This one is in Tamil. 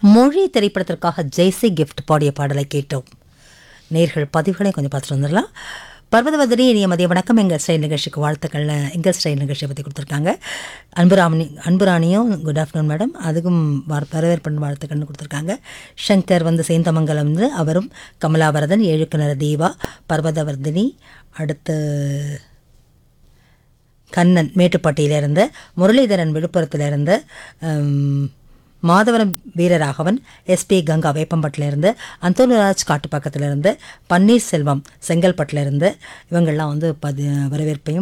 மொழி திரைப்படத்திற்காக ஜெய்சி கிஃப்ட் பாடிய பாடலை கேட்டோம் நேர்கள் பதிவுகளை கொஞ்சம் பார்த்துட்டு வந்துடலாம் பர்வதவதனி இனிய மதிய வணக்கம் எங்கள் ஸ்டைல் நிகழ்ச்சிக்கு வாழ்த்துக்கள் எங்கள் ஸ்டைல் நிகழ்ச்சியை பற்றி கொடுத்துருக்காங்க அன்புராமணி அன்புராணியும் குட் ஆஃப்டர்நூன் மேடம் அதுக்கும் வார் வரவேற்பு வாழ்த்துக்கள்னு கொடுத்துருக்காங்க சங்கர் வந்து சேந்தமங்கலம் வந்து அவரும் கமலாவரதன் ஏழுக்கிணறு தீபா பர்வதவர்தினி அடுத்து கண்ணன் மேட்டுப்பட்டியிலிருந்து முரளிதரன் விழுப்புரத்திலிருந்து ஹம், மாதவரம் வீரராகவன் எஸ்பி கங்கா வேப்பம்பட்டிலிருந்து அந்தோனிராஜ் காட்டுப்பாக்கத்திலிருந்து பன்னீர்செல்வம் செங்கல்பட்டிலிருந்து இவங்கெல்லாம் வந்து பதி வரவேற்பையும்